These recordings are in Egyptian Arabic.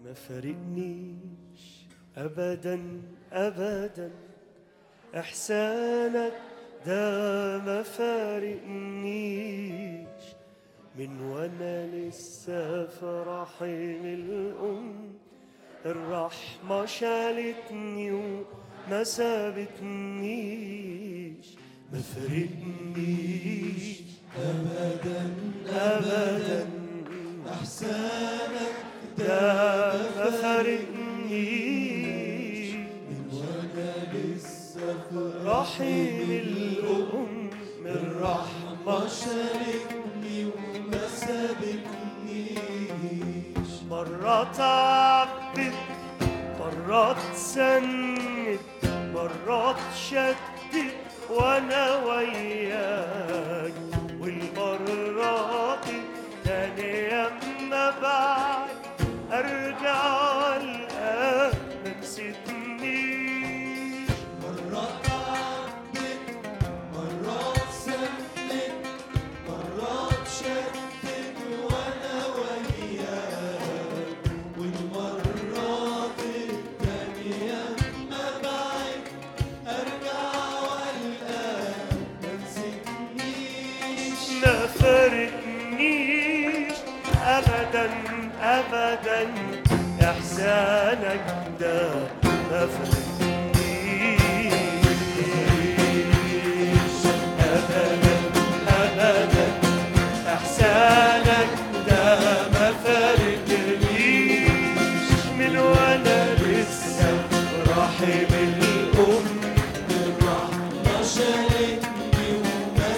ما فارقنيش ابدا ابدا احسانك ده ما فارقنيش من وانا لسه في رحم الام الرحمة شالتني وما سابتنيش ما فرقنيش أبدا أبدا أحسانك ده ما فرقنيش من وأنا لسه في رحم الأم الرحمة ما شاركني وما سابقنيش مرة تعبت مرة تسند مرة تشدد وانا وياك والمرات تاني اما بعد ارجع القاك ما نسيتنيش مرة تعبت مرة سلت مرة شدت وأنا وياك والمرات التانية ما بعد أرجع وألقاك ما نسيتنيش ما فرقنيش ابدا ابدا احسانك ده ما فرقنيش ابدا ابدا احسانك ده ما فرقنيش من وانا لسه رحم الام الرحمة شالتني وما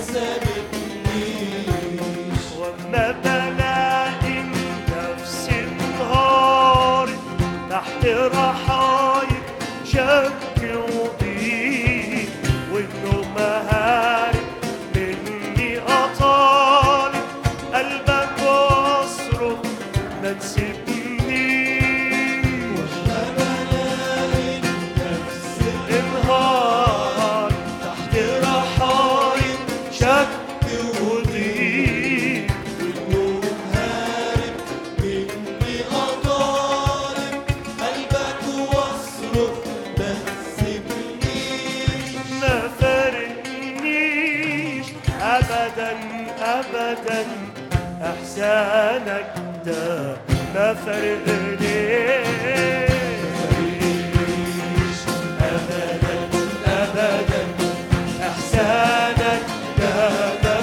سابتنيش وما بلاقي نفسي انهارت تحت رحايب شك وضيق والنوم هارب مني أطالب قلبك واصرخ ما تسيبنيش ما بلاقي نفسي انهار تحت رحايب شك وضيق والنور هارب مني أطالب قلبك واصرخ ما تسيبنيش ما فارقنيش ابدا ابدا احسانك ده ما فارقنيش ابدا ابدا احسانك ده ما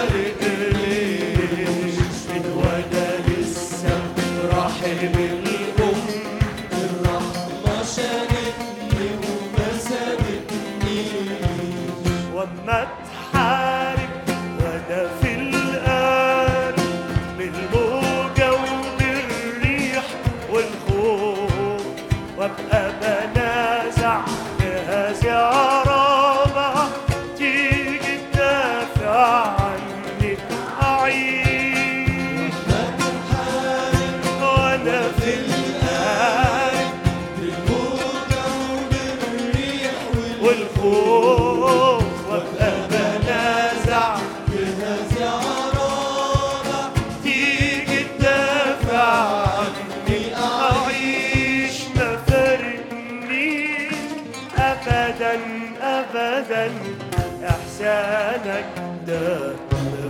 فارقنيش من وانا لسه رحم الام الرحمة شالتني وما سابتنيش واما اتحارب وانا في القلب بالموجة وبالريح والخوف وابقى بنازع جهاز يا رابع تيجي تدافع عني اعيش وانا في القلب بالموجة وبالريح والخوف وابقى بنازع والجهاز يا رابع تيجي تدافع عني أعيش ما فارقنيش أبدا أبدا إحسانك ده ما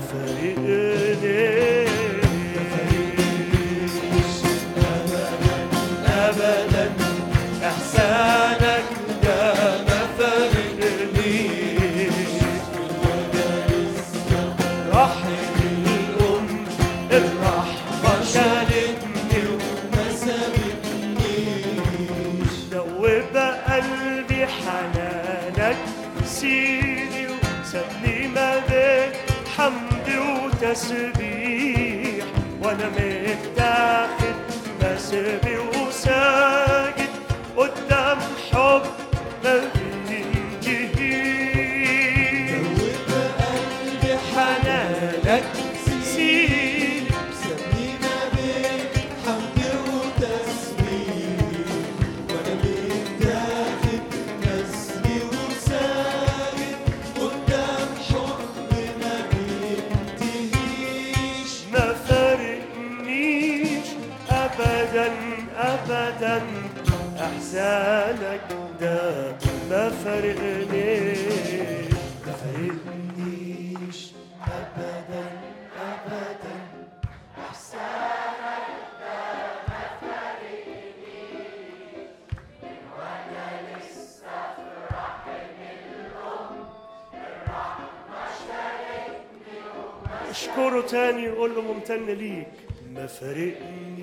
فارقنيش أبدا إحسانك ده ما فارقنيش رحم الأم الرحمة شالتني وما سابتنيش دوب قلبي حنانك سيدي وسابني ما بين حمد وتسبيح وانا متاخد مسبي وساجد قدام حب ما بينتهيش قلبي حنانك سيدي سابني ما بين حمد وتسبيح وانا متاخد نسبي وساجد قدام حب ما بينتهيش ما فارقنيش ابدا ابدا احزانك ده ما فرقنيش ما فرقنيش ابدا ابدا اشكره تاني وقول له ممتن ليك ما فرقنيش